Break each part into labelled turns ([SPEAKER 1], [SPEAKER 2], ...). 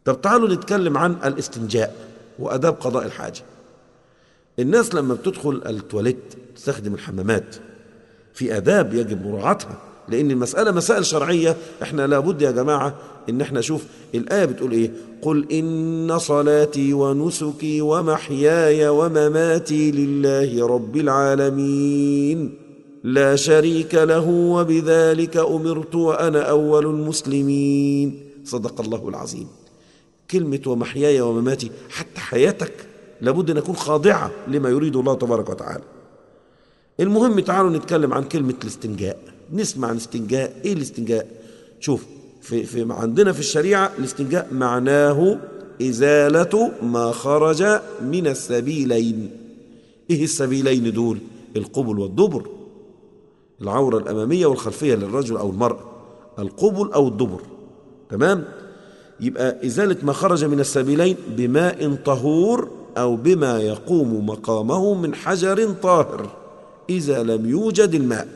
[SPEAKER 1] طب تعالوا نتكلم عن الاستنجاء واداب قضاء الحاجه الناس لما بتدخل التواليت تستخدم الحمامات في اداب يجب مراعاتها لان المساله مسائل شرعيه احنا لابد يا جماعه ان احنا نشوف الايه بتقول ايه قل ان صلاتي ونسكي ومحياي ومماتي لله رب العالمين لا شريك له وبذلك امرت وانا اول المسلمين صدق الله العظيم كلمه ومحياي ومماتي حتى حياتك لابد ان تكون خاضعه لما يريد الله تبارك وتعالى المهم تعالوا نتكلم عن كلمه الاستنجاء نسمع عن الاستنجاء ايه الاستنجاء شوف في, في عندنا في الشريعه الاستنجاء معناه ازاله ما خرج من السبيلين ايه السبيلين دول القبل والدبر العوره الاماميه والخلفيه للرجل او المراه القبل او الدبر تمام يبقى ازاله ما خرج من السبيلين بماء طهور او بما يقوم مقامه من حجر طاهر اذا لم يوجد الماء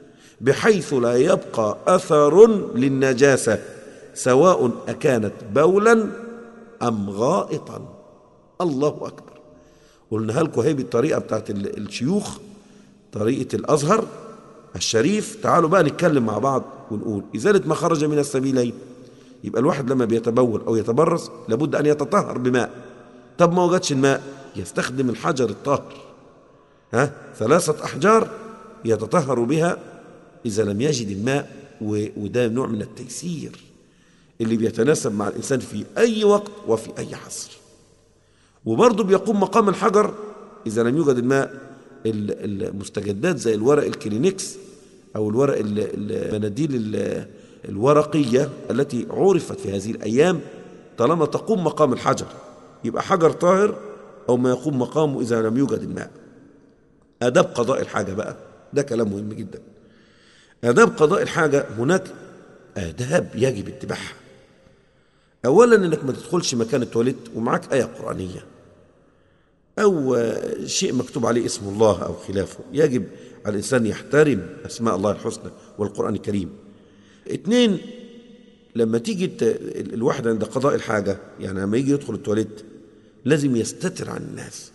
[SPEAKER 1] بحيث لا يبقى اثر للنجاسه سواء اكانت بولا ام غائطا الله اكبر قلنا لكم هي بالطريقه بتاعت الشيوخ طريقه الازهر الشريف تعالوا بقى نتكلم مع بعض ونقول ازاله ما خرج من السبيلين يبقى الواحد لما بيتبول او يتبرز لابد ان يتطهر بماء طب ما وجدش الماء يستخدم الحجر الطاهر ها ثلاثه احجار يتطهر بها إذا لم يجد الماء وده نوع من التيسير اللي بيتناسب مع الإنسان في أي وقت وفي أي عصر وبرضه بيقوم مقام الحجر إذا لم يوجد الماء المستجدات زي الورق الكلينكس أو الورق المناديل الورقية التي عرفت في هذه الأيام طالما تقوم مقام الحجر يبقى حجر طاهر أو ما يقوم مقامه إذا لم يوجد الماء آداب قضاء الحاجة بقى ده كلام مهم جدا آداب قضاء الحاجة هناك آداب يجب اتباعها أولا إنك ما تدخلش مكان التواليت ومعاك آية قرآنية أو شيء مكتوب عليه اسم الله أو خلافه يجب على الإنسان يحترم أسماء الله الحسنى والقرآن الكريم اثنين لما تيجي الواحد عند قضاء الحاجة يعني لما يجي يدخل التواليت لازم يستتر عن الناس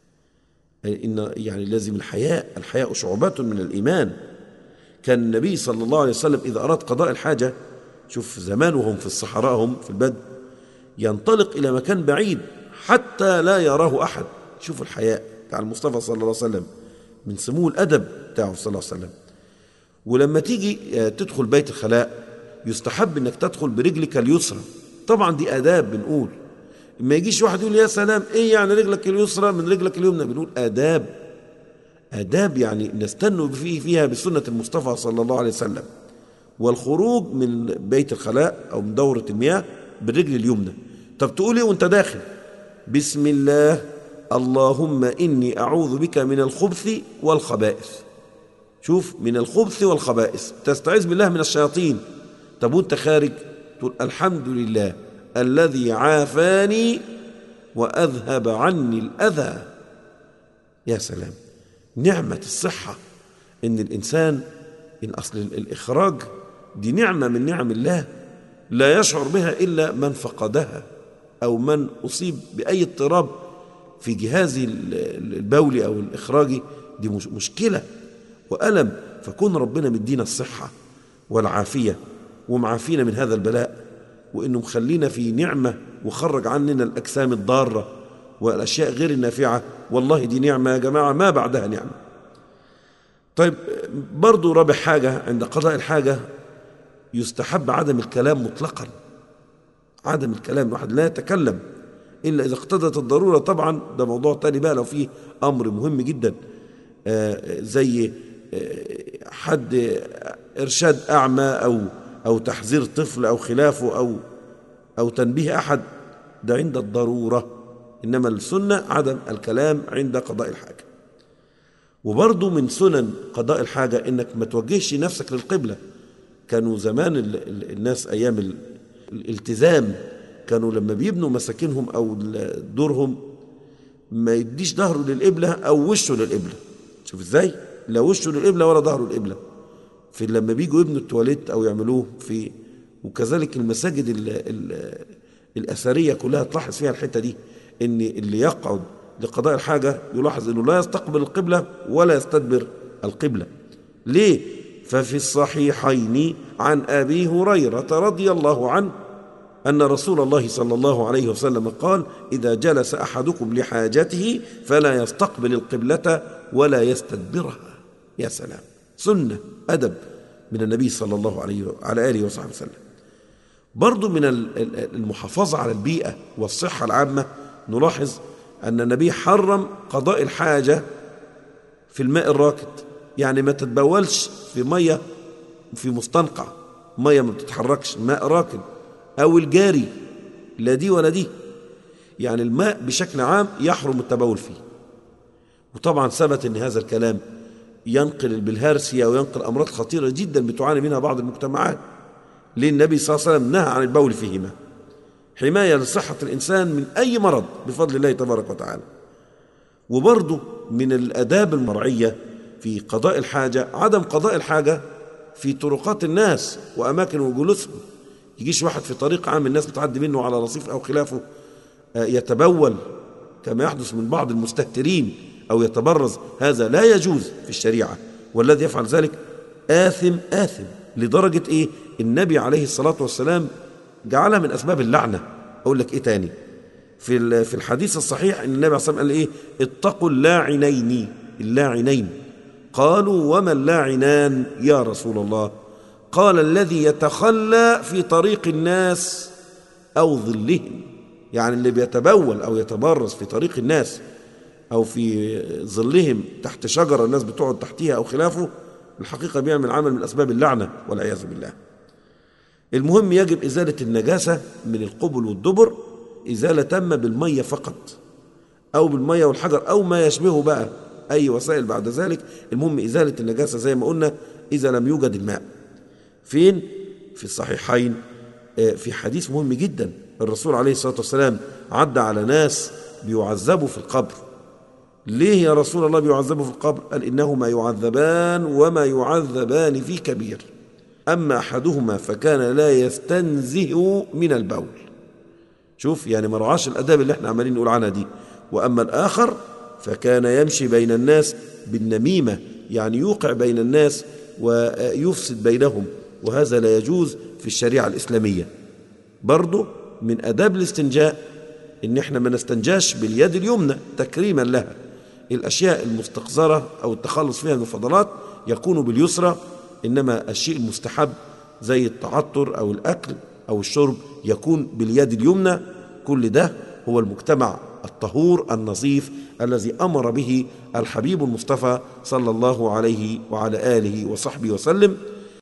[SPEAKER 1] إن يعني لازم الحياء الحياء شعبة من الإيمان كان النبي صلى الله عليه وسلم إذا أراد قضاء الحاجة شوف زمان وهم في الصحراء هم في البدو ينطلق إلى مكان بعيد حتى لا يراه أحد شوف الحياء بتاع المصطفى صلى الله عليه وسلم من سمو الأدب بتاعه صلى الله عليه وسلم ولما تيجي تدخل بيت الخلاء يستحب انك تدخل برجلك اليسرى طبعا دي آداب بنقول ما يجيش واحد يقول يا سلام ايه يعني رجلك اليسرى من رجلك اليمنى بنقول آداب آداب يعني نستنوا فيه فيها بسنة المصطفى صلى الله عليه وسلم والخروج من بيت الخلاء أو من دورة المياه بالرجل اليمنى طب تقول ايه وانت داخل بسم الله اللهم إني أعوذ بك من الخبث والخبائث شوف من الخبث والخبائث تستعيذ بالله من الشياطين طب وانت خارج تقول الحمد لله الذي عافاني وأذهب عني الأذى يا سلام نعمة الصحة إن الإنسان إن أصل الإخراج دي نعمة من نعم الله لا يشعر بها إلا من فقدها أو من أصيب بأي اضطراب في جهاز البولي أو الإخراجي دي مشكلة وألم فكون ربنا مدينا الصحة والعافية ومعافينا من هذا البلاء وإنه مخلينا في نعمة وخرج عننا الأجسام الضارة والأشياء غير النافعة والله دي نعمة يا جماعة ما بعدها نعمة طيب برضو رابع حاجة عند قضاء الحاجة يستحب عدم الكلام مطلقا عدم الكلام الواحد لا يتكلم إلا إذا اقتضت الضرورة طبعا ده موضوع تاني بقى لو فيه أمر مهم جدا آه زي آه حد إرشاد أعمى أو أو تحذير طفل أو خلافه أو أو تنبيه أحد ده عند الضرورة إنما السنة عدم الكلام عند قضاء الحاجة وبرضه من سنن قضاء الحاجة إنك ما توجهش نفسك للقبلة كانوا زمان ال ال الناس أيام ال الالتزام كانوا لما بيبنوا مساكنهم أو دورهم ما يديش ظهره للقبلة أو وشه للقبلة شوف إزاي لا وشه للقبلة ولا ظهره للقبلة في لما بيجوا يبنوا التواليت أو يعملوه في وكذلك المساجد ال ال الأثرية كلها تلاحظ فيها الحتة دي إن اللي يقعد لقضاء الحاجة يلاحظ أنه لا يستقبل القبلة ولا يستدبر القبلة ليه؟ ففي الصحيحين عن أبي هريرة رضي الله عنه أن رسول الله صلى الله عليه وسلم قال إذا جلس أحدكم لحاجته فلا يستقبل القبلة ولا يستدبرها يا سلام سنة أدب من النبي صلى الله عليه وعلى آله وصحبه وسلم برضو من المحافظة على البيئة والصحة العامة نلاحظ أن النبي حرم قضاء الحاجة في الماء الراكد يعني ما تتبولش في مية في مستنقع مية ما بتتحركش ماء راكد أو الجاري لا دي ولا دي يعني الماء بشكل عام يحرم التبول فيه وطبعا ثبت أن هذا الكلام ينقل البلهارسيا وينقل أمراض خطيرة جدا بتعاني منها بعض المجتمعات ليه النبي صلى الله عليه وسلم نهى عن البول فيهما حماية لصحة الإنسان من أي مرض بفضل الله تبارك وتعالى وبرضه من الأداب المرعية في قضاء الحاجة عدم قضاء الحاجة في طرقات الناس وأماكن وجلوسهم يجيش واحد في طريق عام الناس بتعدي منه على رصيف أو خلافه يتبول كما يحدث من بعض المستهترين أو يتبرز هذا لا يجوز في الشريعة والذي يفعل ذلك آثم آثم لدرجة إيه النبي عليه الصلاة والسلام جعلها من أسباب اللعنة أقول لك إيه تاني في في الحديث الصحيح ان النبي عليه الصلاه والسلام قال ايه اتقوا اللاعنين اللاعنين قالوا وما اللاعنان يا رسول الله قال الذي يتخلى في طريق الناس او ظلهم يعني اللي بيتبول او يتبرز في طريق الناس او في ظلهم تحت شجره الناس بتقعد تحتها او خلافه الحقيقه بيعمل عمل من اسباب اللعنه والعياذ بالله المهم يجب ازاله النجاسه من القبل والدبر إزالة تم بالمية فقط أو بالمية والحجر أو ما يشبهه بقى أي وسائل بعد ذلك المهم إزالة النجاسة زي ما قلنا إذا لم يوجد الماء فين؟ في الصحيحين في حديث مهم جدا الرسول عليه الصلاة والسلام عدى على ناس بيعذبوا في القبر ليه يا رسول الله بيعذبوا في القبر قال إنهما يعذبان وما يعذبان في كبير أما أحدهما فكان لا يستنزه من البول شوف يعني ما رعاش الاداب اللي احنا عمالين نقول عنها دي واما الاخر فكان يمشي بين الناس بالنميمه يعني يوقع بين الناس ويفسد بينهم وهذا لا يجوز في الشريعه الاسلاميه برضه من اداب الاستنجاء ان احنا ما نستنجاش باليد اليمنى تكريما لها الاشياء المستقذره او التخلص فيها من الفضلات يكون باليسرى انما الشيء المستحب زي التعطر او الاكل أو الشرب يكون باليد اليمنى كل ده هو المجتمع الطهور النظيف الذي أمر به الحبيب المصطفى صلى الله عليه وعلى آله وصحبه وسلم